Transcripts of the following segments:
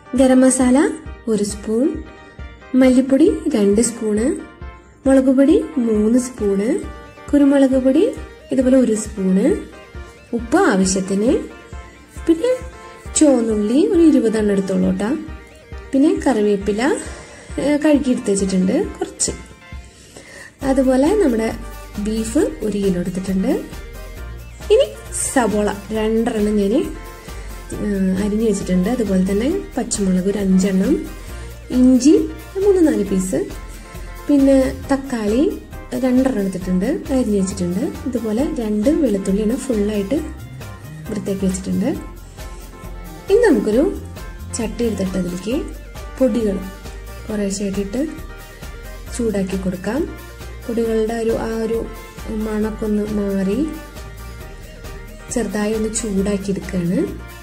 ഗരം മസാല ഒരു സ്പൂൺ മല്ലിപ്പൊടി രണ്ട് സ്പൂണ് മുളക് പൊടി മൂന്ന് സ്പൂണ് കുരുമുളക് പൊടി ഇതുപോലെ ഒരു സ്പൂണ് ഉപ്പ് ആവശ്യത്തിന് പിന്നെ ചുവന്നുള്ളി ഒരു ഇരുപതെണ്ണം എടുത്തോളൂ കേട്ടോ പിന്നെ കറിവേപ്പില ഏഹ്, കഴുകിയെടുത്ത് വെച്ചിട്ടുണ്ട് കുറച്ച് അതുപോലെ നമ്മുടെ ബീഫ് ഒരു കിലോ എടുത്തിട്ടുണ്ട് ഇനി സവോള രണ്ടെണ്ണം ഞാൻ അരിഞ്ഞു വെച്ചിട്ടുണ്ട് അതുപോലെ തന്നെ പച്ചമുളക് ഒരു അഞ്ചെണ്ണം ഇഞ്ചി മൂന്ന് നാല് പീസ് പിന്നെ തക്കാളി രണ്ടെണ്ണം എടുത്തിട്ടുണ്ട് അരിഞ്ഞു വെച്ചിട്ടുണ്ട് ഇതുപോലെ രണ്ട് വെളുത്തുള്ളിയാണ് ഫുള്ളായിട്ട് വൃത്തിയാക്കി വെച്ചിട്ടുണ്ട് ഇനി നമുക്കൊരു ചട്ടി എടുത്തിട്ട് അതിലേക്ക് പൊടികൾ കുറേശ്ശായിട്ടിട്ട് ചൂടാക്കി കൊടുക്കാം പൊടികളുടെ ഒരു ആ ഒരു മണമൊക്കെ ഒന്ന് മാറി ചെറുതായി ഒന്ന് ചൂടാക്കി എടുക്കുകയാണ്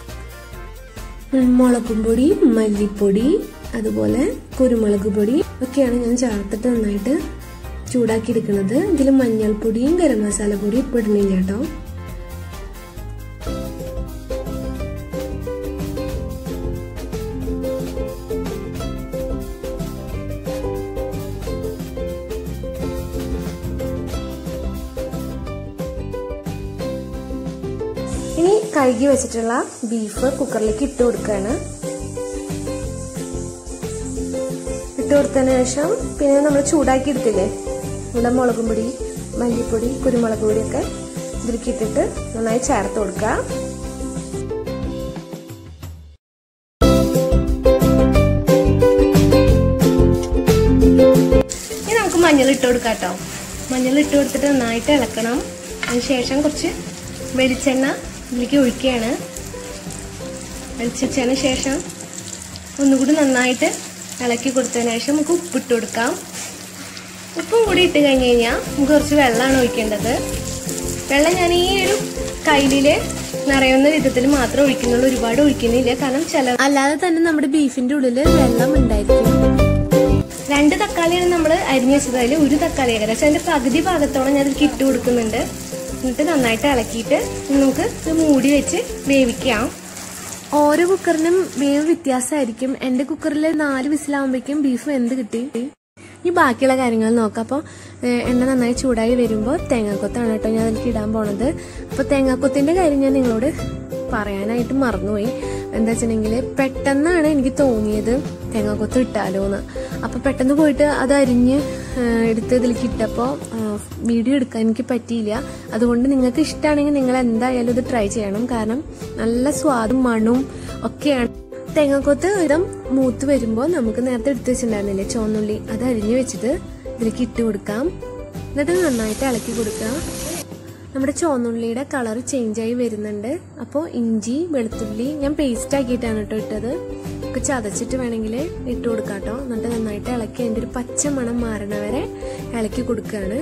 മുളകും പൊടി മല്ലിപ്പൊടി അതുപോലെ കുരുമുളക് പൊടി ഒക്കെയാണ് ഞാൻ ചേർത്തിട്ട് നന്നായിട്ട് ചൂടാക്കി എടുക്കുന്നത് ഇതിൽ മഞ്ഞൾപ്പൊടിയും ഗരം മസാല പൊടിയും ഇപ്പം ഇടുന്നില്ല കേട്ടോ ഇനി കഴുകി വെച്ചിട്ടുള്ള ബീഫ് കുക്കറിലേക്ക് ഇട്ട് കൊടുക്കുകയാണ് ഇട്ട് കൊടുത്തതിന് ശേഷം പിന്നെ നമ്മൾ ചൂടാക്കി എടുത്തില്ലേ ഇവിടെ മുളകും പൊടി മല്ലിപ്പൊടി കുരുമുളക് പൊടിയൊക്കെ ഇതിലേക്ക് ഇട്ടിട്ട് നന്നായി ചേർത്ത് കൊടുക്കുക ഇനി നമുക്ക് മഞ്ഞൾ ഇട്ട് കൊടുക്കാം കേട്ടോ മഞ്ഞൾ ഇട്ട് കൊടുത്തിട്ട് നന്നായിട്ട് ഇളക്കണം അതിന് ശേഷം കുറച്ച് വെളിച്ചെണ്ണ ഇതിലേക്ക് ഒഴിക്കുകയാണ് വെളിച്ചതിന് ശേഷം ഒന്നുകൂടി നന്നായിട്ട് ഇളക്കി കൊടുത്തതിന് ശേഷം നമുക്ക് ഉപ്പിട്ട് കൊടുക്കാം ഉപ്പും കൂടി ഇട്ട് കഴിഞ്ഞ് കഴിഞ്ഞാൽ നമുക്ക് കുറച്ച് വെള്ളമാണ് ഒഴിക്കേണ്ടത് വെള്ളം ഞാൻ ഈ ഒരു കയ്യില് നിറയുന്ന വിധത്തിൽ മാത്രം ഒഴിക്കുന്നുള്ളൂ ഒരുപാട് ഒഴിക്കുന്നില്ല കാരണം ചില അല്ലാതെ തന്നെ നമ്മുടെ ബീഫിന്റെ ഉള്ളിൽ വെള്ളം ഉണ്ടായിരിക്കും രണ്ട് തക്കാളിയാണ് നമ്മൾ അരിഞ്ഞു വെച്ചത് അതിൽ ഒരു തക്കാളി ഏകദേശം അതിന്റെ പകുതി ഭാഗത്തോളം ഞാൻ അതിലേക്ക് ഇട്ട് കൊടുക്കുന്നുണ്ട് എന്നിട്ട് നന്നായിട്ട് ഇളക്കിയിട്ട് നമുക്ക് ഇത് മൂടി വെച്ച് വേവിക്കാം ഓരോ കുക്കറിനും വേവ് വ്യത്യാസമായിരിക്കും എന്റെ കുക്കറിൽ നാല് വിസിലാവുമ്പോഴേക്കും ബീഫ് വെന്ത് കിട്ടി ഇനി ബാക്കിയുള്ള കാര്യങ്ങൾ നോക്കാം അപ്പോൾ എണ്ണ നന്നായി ചൂടായി വരുമ്പോൾ തേങ്ങാക്കൊത്താണ് കേട്ടോ ഞാൻ അതിലേക്ക് ഇടാൻ പോണത് അപ്പോൾ തേങ്ങാക്കൊത്തിന്റെ കാര്യം ഞാൻ നിങ്ങളോട് പറയാനായിട്ട് മറന്നുപോയി എന്താ വെച്ചിട്ടുണ്ടെങ്കിൽ പെട്ടെന്നാണ് എനിക്ക് തോന്നിയത് തേങ്ങാക്കൊത്ത് ഇട്ടാലോ എന്ന് അപ്പോൾ പെട്ടെന്ന് പോയിട്ട് അത് അരിഞ്ഞ് ആ, എടുത്ത് ഇതിലേക്ക് ഇട്ടപ്പോൾ വീഡിയോ എടുക്കാൻ എനിക്ക് പറ്റിയില്ല അതുകൊണ്ട് നിങ്ങൾക്ക് ഇഷ്ടമാണെങ്കിൽ നിങ്ങൾ എന്തായാലും ഇത് ട്രൈ ചെയ്യണം കാരണം നല്ല സ്വാദും മണവും ഒക്കെയാണ് തേങ്ങാക്കൊത്ത് വിധം മൂത്ത് വരുമ്പോൾ നമുക്ക് നേരത്തെ എടുത്ത് വെച്ചിട്ടുണ്ടായിരുന്നില്ലേ ചുവന്നുള്ളി അത് അരിഞ്ഞു വെച്ചിട്ട് ഇതിലേക്ക് ഇട്ട് കൊടുക്കാം എന്നിട്ട് നന്നായിട്ട് ഇളക്കി കൊടുക്കുക നമ്മുടെ ചുവന്നുള്ളിയുടെ കളർ ചേഞ്ച് ആയി വരുന്നുണ്ട് അപ്പോൾ ഇഞ്ചി വെളുത്തുള്ളി ഞാൻ പേസ്റ്റ് ആക്കിയിട്ടാണ് കേട്ടോ ഇട്ടത് ഒക്കെ ചതച്ചിട്ട് വേണമെങ്കിൽ ഇട്ട് കൊടുക്കാം കേട്ടോ എന്നിട്ട് നന്നായിട്ട് ഇളക്കി അതിൻ്റെ ഒരു പച്ച മണം മാറണ വരെ ഇളക്കി കൊടുക്കുകയാണ്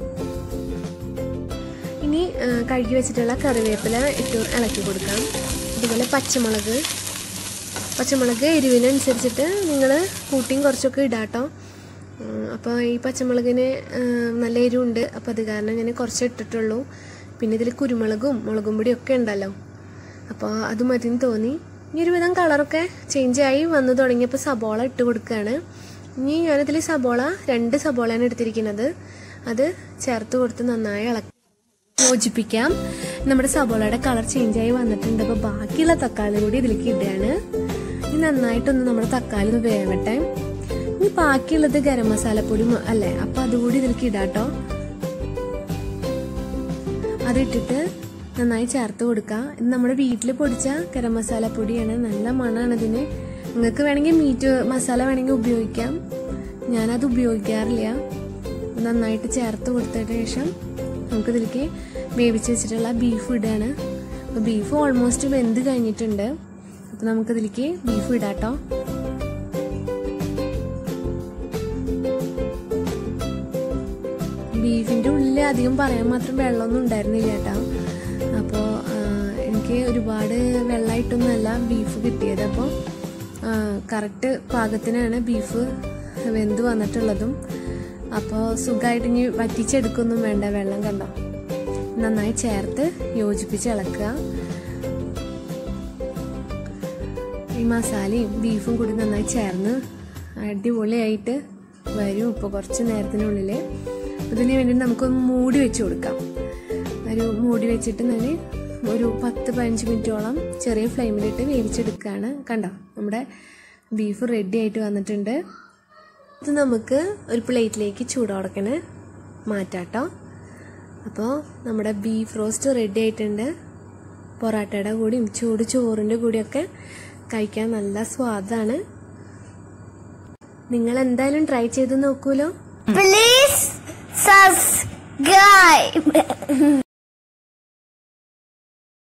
ഇനി ആ, കഴുകി വെച്ചിട്ടുള്ള കറിവേപ്പില ഇട്ട് ഇളക്കി കൊടുക്കാം അതുപോലെ പച്ചമുളക് പച്ചമുളക് എരിവിനനുസരിച്ചിട്ട് നിങ്ങൾ കൂട്ടിയും കുറച്ചൊക്കെ ഇടാട്ടോ അപ്പോൾ ഈ പച്ചമുളകിന് ആ, നല്ല എരിവുണ്ട് അപ്പോൾ അത് കാരണം ഞാൻ കുറച്ച് ഇട്ടിട്ടുള്ളൂ പിന്നെ ഇതിൽ കുരുമുളകും മുളകും പൊടിയും ഒക്കെ ഉണ്ടല്ലോ അപ്പോൾ അത് മതിയെന്ന് തോന്നി ഇനി ഒരുവിധം കളറൊക്കെ ചേഞ്ച് ആയി വന്നു തുടങ്ങിയപ്പോൾ സബോള ഇട്ട് കൊടുക്കുകയാണ് ഇനി ഞാനിതിൽ സബോള രണ്ട് സബോളയാണ് എടുത്തിരിക്കുന്നത് അത് ചേർത്ത് കൊടുത്ത് നന്നായി ഇളക്കി യോജിപ്പിക്കാം നമ്മുടെ സബോളയുടെ കളർ ചേഞ്ച് ആയി വന്നിട്ടുണ്ട് അപ്പോൾ ബാക്കിയുള്ള തക്കാളി കൂടി ഇതിലേക്ക് ഇടുകയാണ് ഇനി നന്നായിട്ടൊന്ന് നമ്മുടെ തക്കാളി ഒന്ന് വേവട്ടെ ഇനി ബാക്കിയുള്ളത് ഗരം മസാലപ്പൊടി മ- അല്ലേ അപ്പൊ അതുകൂടി ഇതിലേക്ക് ഇടാട്ടോ അതിട്ടിട്ട് നന്നായി ചേർത്ത് കൊടുക്കുക ഇത് നമ്മുടെ വീട്ടിൽ പൊടിച്ച ഗരം മസാല പൊടിയാണ് നല്ല മണമാണ് ഇതിന് നിങ്ങൾക്ക് വേണമെങ്കിൽ മീറ്റ് മസാല വേണമെങ്കിൽ ഉപയോഗിക്കാം ഞാനത് ഉപയോഗിക്കാറില്ല നന്നായിട്ട് ചേർത്ത് കൊടുത്തതിന് ശേഷം നമുക്കിതിലേക്ക് വേവിച്ച് വെച്ചിട്ടുള്ള ബീഫ് ഇടുകയാണ് അപ്പോൾ ബീഫ് ഓൾമോസ്റ്റ് വെന്ത് കഴിഞ്ഞിട്ടുണ്ട് അപ്പോൾ നമുക്കിതിലേക്ക് ബീഫ് ഇടാട്ടോ ബീഫിന്റെ ഉള്ളിൽ അധികം പറയാൻ മാത്രം വെള്ളമൊന്നും ഉണ്ടായിരുന്നില്ല കേട്ടോ അപ്പോൾ എനിക്ക് ഒരുപാട് വെള്ളമായിട്ടൊന്നുമല്ല ബീഫ് കിട്ടിയത് അപ്പോൾ കറക്റ്റ് പാകത്തിനാണ് ബീഫ് വെന്ത് വന്നിട്ടുള്ളതും അപ്പോൾ സുഖമായിട്ട് ഇനി വറ്റിച്ചെടുക്കൊന്നും വേണ്ട വെള്ളം കണ്ടോ നന്നായി ചേർത്ത് യോജിപ്പിച്ച് ഇളക്കുക ഈ മസാലയും ബീഫും കൂടി നന്നായി ചേർന്ന് അടിപൊളിയായിട്ട് വരും ഇപ്പോൾ കുറച്ച് നേരത്തിനുള്ളിൽ ഇതിന് വേണ്ടി നമുക്കൊന്ന് മൂടി വെച്ച് കൊടുക്കാം ഒരു മൂടി വെച്ചിട്ട് നല്ല ഒരു പത്ത് പതിനഞ്ച് മിനിറ്റോളം ചെറിയ ഫ്ലെയിമിലിട്ട് വേവിച്ചെടുക്കുകയാണ് കണ്ടോ നമ്മുടെ ബീഫ് റെഡി ആയിട്ട് വന്നിട്ടുണ്ട് ഇത് നമുക്ക് ഒരു പ്ലേറ്റിലേക്ക് ചൂടോടക്കന് മാറ്റാട്ടോ അപ്പോൾ നമ്മുടെ ബീഫ് റോസ്റ്റ് റെഡി ആയിട്ടുണ്ട് പൊറാട്ടയുടെ കൂടിയും ചൂട് ചോറിൻ്റെ കൂടിയൊക്കെ കഴിക്കാൻ നല്ല സ്വാദാണ് നിങ്ങൾ എന്തായാലും ട്രൈ ചെയ്ത് നോക്കൂലോ Please subscribe.